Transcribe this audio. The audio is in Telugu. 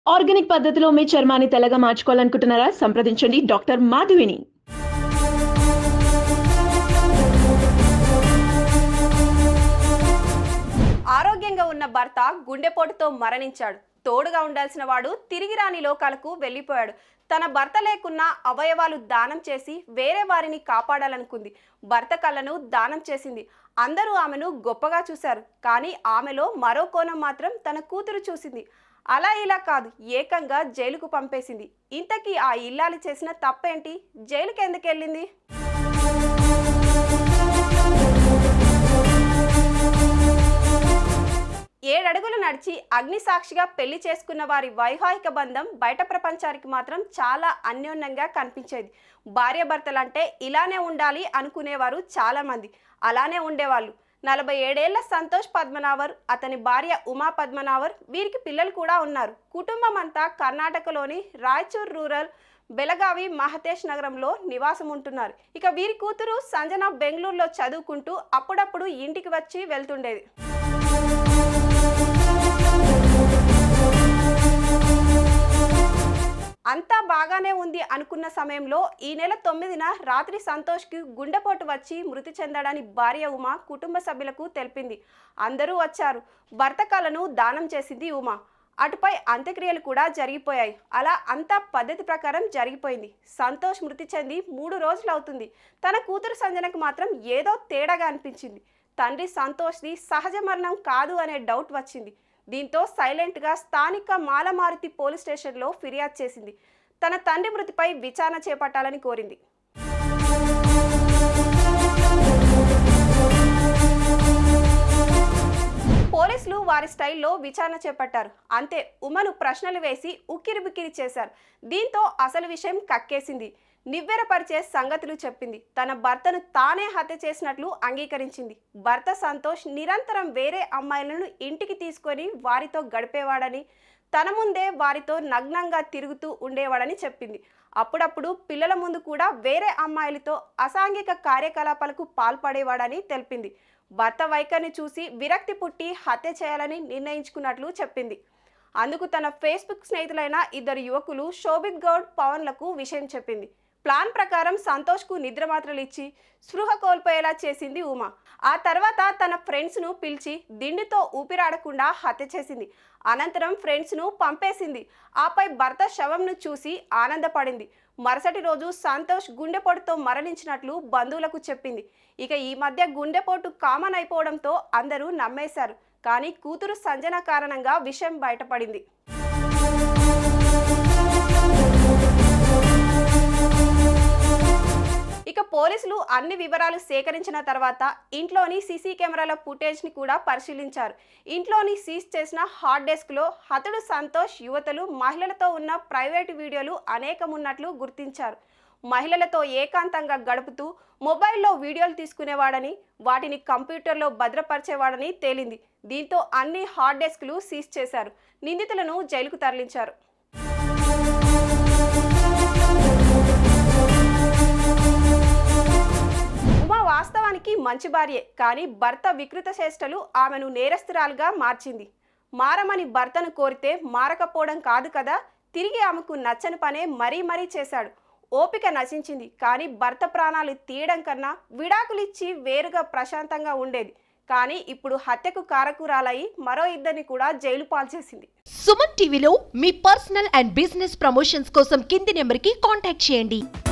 ఆర్గానిక్ పద్ధతిలో మీ చర్మాన్ని తెల్లగా మార్చుకోవాలనుకుంటున్నారా సంప్రదించండి డాక్టర్ మాధవిని ఆరోగ్యంగా ఉన్న భర్త గుండెపోటుతో మరణించాడు తోడుగా ఉండాల్సిన వాడు తిరిగి రాని లోకాలకు వెళ్ళిపోయాడు తన భర్త లేకున్నా అవయవాలు దానం చేసి వేరే వారిని కాపాడాలనుకుంది భర్త కళ్ళను దానం చేసింది అందరూ ఆమెను గొప్పగా చూశారు కానీ ఆమెలో మరో కోణం మాత్రం తన కూతురు చూసింది అలా ఇలా కాదు ఏకంగా జైలుకు పంపేసింది ఇంతకీ ఆ ఇల్లాలి చేసిన తప్పేంటి జైలుకి ఎందుకు వెళ్ళింది ఏడడుగులు నడిచి అగ్ని సాక్షిగా పెళ్లి చేసుకున్న వారి వైవాహిక బంధం బయట ప్రపంచానికి మాత్రం చాలా అన్యోన్యంగా కనిపించేది భార్యాభర్తలంటే ఇలానే ఉండాలి అనుకునేవారు చాలా మంది అలానే ఉండేవాళ్ళు నలభై ఏడేళ్ల సంతోష్ పద్మనావర్ అతని భార్య ఉమా పద్మనావర్ వీరికి పిల్లలు కూడా ఉన్నారు కుటుంబం అంతా కర్ణాటకలోని రాయచూర్ రూరల్ బెలగావి మహతేష్ నగరంలో నివాసం ఉంటున్నారు ఇక వీరి కూతురు సంజన బెంగళూరులో చదువుకుంటూ అప్పుడప్పుడు ఇంటికి వచ్చి వెళ్తుండేది అంతా బాగానే ఉంది అనుకున్న సమయంలో ఈ నెల తొమ్మిదిన రాత్రి సంతోష్కి గుండెపోటు వచ్చి మృతి చెందాడని భార్య ఉమ కుటుంబ సభ్యులకు తెలిపింది అందరూ వచ్చారు భర్త కళను దానం చేసింది ఉమ అటుపై అంత్యక్రియలు కూడా జరిగిపోయాయి అలా అంతా పద్ధతి ప్రకారం జరిగిపోయింది సంతోష్ మృతి చెంది మూడు రోజులు అవుతుంది తన కూతురు సంజనకు మాత్రం ఏదో తేడాగా అనిపించింది తండ్రి సంతోష్ది సహజ మరణం కాదు అనే డౌట్ వచ్చింది దీంతో సైలెంట్గా స్థానిక మాలమారుతి పోలీస్ స్టేషన్లో ఫిర్యాదు చేసింది తన తండ్రి మృతిపై విచారణ చేపట్టాలని కోరింది పోలీసులు వారి స్టైల్లో విచారణ చేపట్టారు అంతే ఉమను ప్రశ్నలు వేసి ఉక్కిరిబిక్కిరి చేశారు దీంతో అసలు విషయం కక్కేసింది నివ్వెరపరిచే సంగతులు చెప్పింది తన భర్తను తానే హత్య చేసినట్లు అంగీకరించింది భర్త సంతోష్ నిరంతరం వేరే అమ్మాయిలను ఇంటికి తీసుకొని వారితో గడిపేవాడని తన ముందే వారితో నగ్నంగా తిరుగుతూ ఉండేవాడని చెప్పింది అప్పుడప్పుడు పిల్లల ముందు కూడా వేరే అమ్మాయిలతో అసాంఘిక కార్యకలాపాలకు పాల్పడేవాడని తెలిపింది భర్త వైఖరిని చూసి విరక్తి పుట్టి హత్య చేయాలని నిర్ణయించుకున్నట్లు చెప్పింది అందుకు తన ఫేస్బుక్ స్నేహితులైన ఇద్దరు యువకులు శోభిత్ గౌడ్ పవన్లకు విషయం చెప్పింది ప్లాన్ ప్రకారం సంతోష్కు నిద్ర మాత్రలు ఇచ్చి స్పృహ కోల్పోయేలా చేసింది ఉమా ఆ తర్వాత తన ఫ్రెండ్స్ను పిలిచి దిండుతో ఊపిరాడకుండా హత్య చేసింది అనంతరం ఫ్రెండ్స్ను పంపేసింది ఆపై భర్త శవంను చూసి ఆనందపడింది మరుసటి రోజు సంతోష్ గుండెపోటుతో మరణించినట్లు బంధువులకు చెప్పింది ఇక ఈ మధ్య గుండెపోటు కామన్ అయిపోవడంతో అందరూ నమ్మేశారు కానీ కూతురు సంజన కారణంగా విషయం బయటపడింది ఇక పోలీసులు అన్ని వివరాలు సేకరించిన తర్వాత ఇంట్లోని సీసీ కెమెరాల ఫుటేజ్ని కూడా పరిశీలించారు ఇంట్లోని సీజ్ చేసిన హార్డ్ డెస్క్లో హతుడు సంతోష్ యువతలు మహిళలతో ఉన్న ప్రైవేటు వీడియోలు అనేకం ఉన్నట్లు గుర్తించారు మహిళలతో ఏకాంతంగా గడుపుతూ మొబైల్లో వీడియోలు తీసుకునేవాడని వాటిని కంప్యూటర్లో భద్రపరిచేవాడని తేలింది దీంతో అన్ని హార్డ్ డెస్క్లు సీజ్ చేశారు నిందితులను జైలుకు తరలించారు ఉమా వాస్తవానికి మంచి భార్యే కానీ భర్త వికృత చేష్టలు ఆమెను నేరస్తురాలుగా మార్చింది మారమని భర్తను కోరితే మారకపోవడం కాదు కదా తిరిగి ఆమెకు నచ్చని పనే మరీ మరీ చేశాడు ఓపిక నశించింది కానీ భర్త ప్రాణాలు తీయడం కన్నా విడాకులిచ్చి వేరుగా ప్రశాంతంగా ఉండేది కానీ ఇప్పుడు హత్యకు కారకురాలై మరో ఇద్దరిని కూడా జైలు పాల్చేసింది సుమన్ టీవీలో మీ పర్సనల్ అండ్ బిజినెస్ ప్రమోషన్స్ కోసం కింది నెంబర్కి కాంటాక్ట్ చేయండి